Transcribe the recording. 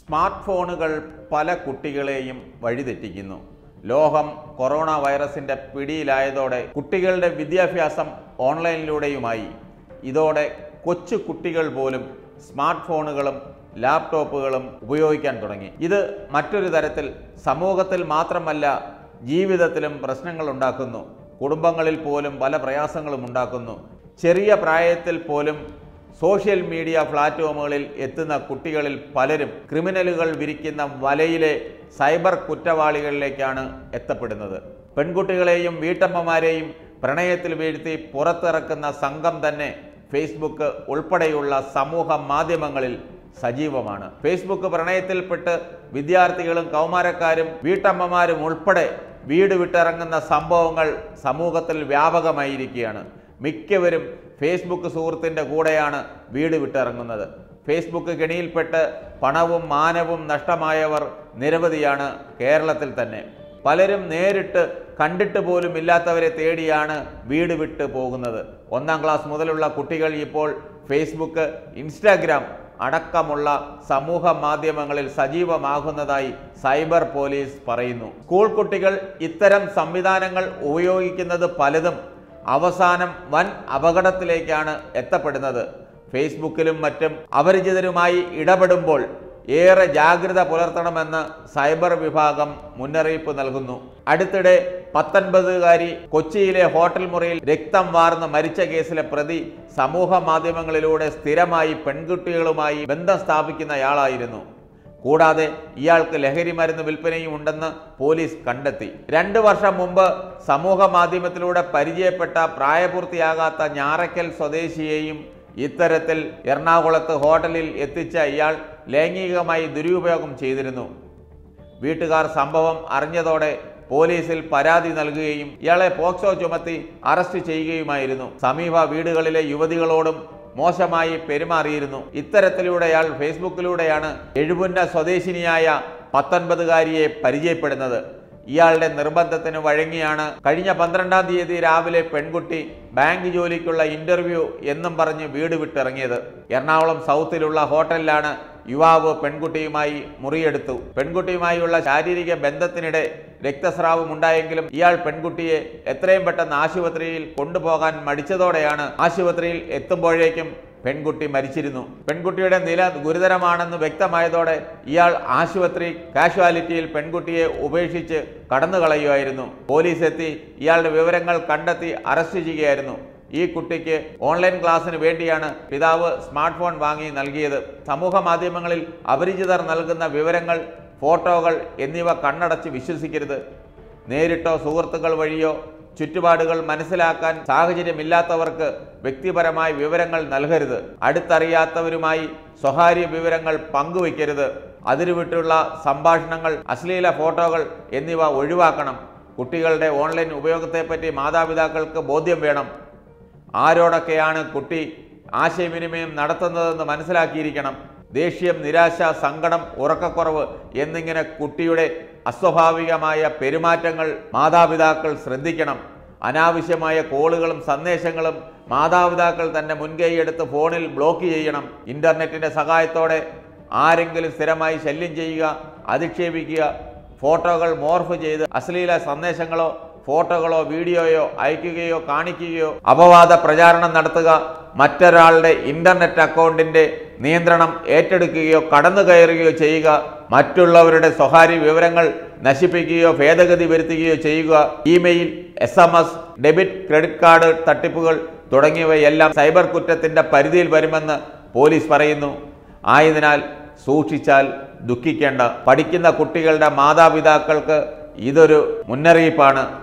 smart ഫോണുകൾ പല കുട്ടികളെയും വഴിതെറ്റിക്കുന്നു ലോകം കൊറോണ വൈറസിന്റെ പിടിയിലായതോടെ കുട്ടികളുടെ വിദ്യാഭ്യാസം ഓൺലൈനിലൂടെയുമായി ഇതോടെ കൊച്ചു കുട്ടികൾ പോലും സ്മാർട്ട് ഫോണുകളും ലാപ്ടോപ്പുകളും ഉപയോഗിക്കാൻ തുടങ്ങി ഇത് മറ്റൊരു തരത്തിൽ സമൂഹത്തിൽ മാത്രമല്ല ജീവിതത്തിലും പ്രശ്നങ്ങൾ ഉണ്ടാക്കുന്നു കുടുംബങ്ങളിൽ പോലും പല പ്രയാസങ്ങളും ഉണ്ടാക്കുന്നു ചെറിയ പ്രായത്തിൽ പോലും സോഷ്യൽ മീഡിയ പ്ലാറ്റ്ഫോമുകളിൽ എത്തുന്ന കുട്ടികളിൽ പലരും ക്രിമിനലുകൾ വിരിക്കുന്ന വലയിലെ സൈബർ കുറ്റവാളികളിലേക്കാണ് എത്തപ്പെടുന്നത് പെൺകുട്ടികളെയും വീട്ടമ്മമാരെയും പ്രണയത്തിൽ വീഴ്ത്തി പുറത്തിറക്കുന്ന സംഘം തന്നെ ഫേസ്ബുക്ക് ഉൾപ്പെടെയുള്ള സമൂഹ മാധ്യമങ്ങളിൽ സജീവമാണ് ഫേസ്ബുക്ക് പ്രണയത്തിൽപ്പെട്ട് വിദ്യാർത്ഥികളും കൗമാരക്കാരും വീട്ടമ്മമാരും ഉൾപ്പെടെ വീട് വിട്ടിറങ്ങുന്ന സംഭവങ്ങൾ സമൂഹത്തിൽ വ്യാപകമായിരിക്കുകയാണ് മിക്കവരും ഫേസ്ബുക്ക് സുഹൃത്തിൻ്റെ കൂടെയാണ് വീട് വിട്ടിറങ്ങുന്നത് ഫേസ്ബുക്ക് കെണിയിൽപ്പെട്ട് പണവും മാനവും നഷ്ടമായവർ നിരവധിയാണ് കേരളത്തിൽ തന്നെ പലരും നേരിട്ട് കണ്ടിട്ട് പോലും ഇല്ലാത്തവരെ തേടിയാണ് വീട് വിട്ട് പോകുന്നത് ഒന്നാം ക്ലാസ് മുതലുള്ള കുട്ടികൾ ഇപ്പോൾ ഫേസ്ബുക്ക് ഇൻസ്റ്റാഗ്രാം അടക്കമുള്ള സമൂഹ മാധ്യമങ്ങളിൽ സജീവമാകുന്നതായി സൈബർ പോലീസ് പറയുന്നു സ്കൂൾ കുട്ടികൾ ഇത്തരം സംവിധാനങ്ങൾ ഉപയോഗിക്കുന്നത് പലതും അവസാനം വൻ അപകടത്തിലേക്കാണ് എത്തപ്പെടുന്നത് ഫേസ്ബുക്കിലും മറ്റും അപരിചിതരുമായി ഇടപെടുമ്പോൾ ഏറെ ജാഗ്രത പുലർത്തണമെന്ന് സൈബർ വിഭാഗം മുന്നറിയിപ്പ് നൽകുന്നു അടുത്തിടെ പത്തൊൻപതുകാരി കൊച്ചിയിലെ ഹോട്ടൽ മുറിയിൽ രക്തം വാർന്ന് മരിച്ച കേസിലെ പ്രതി സമൂഹ മാധ്യമങ്ങളിലൂടെ സ്ഥിരമായി പെൺകുട്ടികളുമായി ബന്ധം സ്ഥാപിക്കുന്നയാളായിരുന്നു കൂടാതെ ഇയാൾക്ക് ലഹരി മരുന്ന് വിൽപ്പനയും ഉണ്ടെന്ന് പോലീസ് കണ്ടെത്തി രണ്ടു വർഷം മുമ്പ് സമൂഹ മാധ്യമത്തിലൂടെ പരിചയപ്പെട്ട പ്രായപൂർത്തിയാകാത്ത ഞാറയ്ക്കൽ സ്വദേശിയെയും ഇത്തരത്തിൽ എറണാകുളത്ത് ഹോട്ടലിൽ എത്തിച്ച ഇയാൾ ലൈംഗികമായി ദുരുപയോഗം ചെയ്തിരുന്നു വീട്ടുകാർ സംഭവം അറിഞ്ഞതോടെ പോലീസിൽ പരാതി നൽകുകയും ഇയാളെ പോക്സോ ചുമത്തി അറസ്റ്റ് ചെയ്യുകയുമായിരുന്നു സമീപ വീടുകളിലെ യുവതികളോടും മോശമായി പെരുമാറിയിരുന്നു ഇത്തരത്തിലൂടെ അയാൾ ഫേസ്ബുക്കിലൂടെയാണ് എഴുപുന്ന സ്വദേശിനിയായ പത്തൊൻപതുകാരിയെ പരിചയപ്പെടുന്നത് ഇയാളുടെ നിർബന്ധത്തിന് വഴങ്ങിയാണ് കഴിഞ്ഞ പന്ത്രണ്ടാം തീയതി രാവിലെ പെൺകുട്ടി ബാങ്ക് ജോലിക്കുള്ള ഇന്റർവ്യൂ എന്നും പറഞ്ഞ് വീട് വിട്ടിറങ്ങിയത് എറണാകുളം സൗത്തിലുള്ള ഹോട്ടലിലാണ് യുവാവ് പെൺകുട്ടിയുമായി മുറിയെടുത്തു പെൺകുട്ടിയുമായുള്ള ശാരീരിക ബന്ധത്തിനിടെ രക്തസ്രാവം ഉണ്ടായെങ്കിലും ഇയാൾ പെൺകുട്ടിയെ എത്രയും പെട്ടെന്ന് ആശുപത്രിയിൽ കൊണ്ടുപോകാൻ മടിച്ചതോടെയാണ് ആശുപത്രിയിൽ എത്തുമ്പോഴേക്കും പെൺകുട്ടി മരിച്ചിരുന്നു പെൺകുട്ടിയുടെ നില ഗുരുതരമാണെന്ന് വ്യക്തമായതോടെ ഇയാൾ ആശുപത്രി കാഷ്വാലിറ്റിയിൽ പെൺകുട്ടിയെ ഉപേക്ഷിച്ച് കടന്നു കളയുമായിരുന്നു പോലീസ് എത്തി ഇയാളുടെ വിവരങ്ങൾ കണ്ടെത്തി അറസ്റ്റ് ചെയ്യുകയായിരുന്നു ഈ കുട്ടിക്ക് ഓൺലൈൻ ക്ലാസ്സിന് വേണ്ടിയാണ് പിതാവ് സ്മാർട്ട് ഫോൺ വാങ്ങി നൽകിയത് സമൂഹ മാധ്യമങ്ങളിൽ അപരിചിതർ നൽകുന്ന വിവരങ്ങൾ ഫോട്ടോകൾ എന്നിവ കണ്ണടച്ച് വിശ്വസിക്കരുത് നേരിട്ടോ സുഹൃത്തുക്കൾ വഴിയോ ചുറ്റുപാടുകൾ മനസ്സിലാക്കാൻ സാഹചര്യമില്ലാത്തവർക്ക് വ്യക്തിപരമായ വിവരങ്ങൾ നൽകരുത് അടുത്തറിയാത്തവരുമായി സ്വകാര്യ വിവരങ്ങൾ പങ്കുവയ്ക്കരുത് അതിരുവിട്ടുള്ള സംഭാഷണങ്ങൾ അശ്ലീല ഫോട്ടോകൾ എന്നിവ ഒഴിവാക്കണം കുട്ടികളുടെ ഓൺലൈൻ ഉപയോഗത്തെപ്പറ്റി മാതാപിതാക്കൾക്ക് ബോധ്യം വേണം ആരോടൊക്കെയാണ് കുട്ടി ആശയവിനിമയം നടത്തുന്നതെന്ന് മനസ്സിലാക്കിയിരിക്കണം ദേഷ്യം നിരാശ സങ്കടം ഉറക്കക്കുറവ് എന്നിങ്ങനെ കുട്ടിയുടെ അസ്വാഭാവികമായ പെരുമാറ്റങ്ങൾ മാതാപിതാക്കൾ ശ്രദ്ധിക്കണം അനാവശ്യമായ കോളുകളും സന്ദേശങ്ങളും മാതാപിതാക്കൾ തന്നെ മുൻകൈയെടുത്ത് ഫോണിൽ ബ്ലോക്ക് ചെയ്യണം ഇന്റർനെറ്റിന്റെ സഹായത്തോടെ ആരെങ്കിലും സ്ഥിരമായി ശല്യം ചെയ്യുക അധിക്ഷേപിക്കുക ഫോട്ടോകൾ മോർഫ് ചെയ്ത് അശ്ലീല സന്ദേശങ്ങളോ ഫോട്ടോകളോ വീഡിയോയോ അയക്കുകയോ കാണിക്കുകയോ അപവാദ പ്രചാരണം നടത്തുക മറ്റൊരാളുടെ ഇന്റർനെറ്റ് അക്കൗണ്ടിന്റെ നിയന്ത്രണം ഏറ്റെടുക്കുകയോ കടന്നു കയറുകയോ ചെയ്യുക മറ്റുള്ളവരുടെ സ്വകാര്യ വിവരങ്ങൾ നശിപ്പിക്കുകയോ ഭേദഗതി വരുത്തുകയോ ചെയ്യുക email S M S debit credit card തട്ടിപ്പുകൾ തുടങ്ങിയവയെല്ലാം സൈബർ കുറ്റത്തിന്റെ പരിധിയിൽ വരുമെന്ന് പോലീസ് പറയുന്നു ആയതിനാൽ സൂക്ഷിച്ചാൽ ദുഃഖിക്കേണ്ട പഠിക്കുന്ന കുട്ടികളുടെ മാതാപിതാക്കൾക്ക് ഇതൊരു മുന്നറിയിപ്പാണ്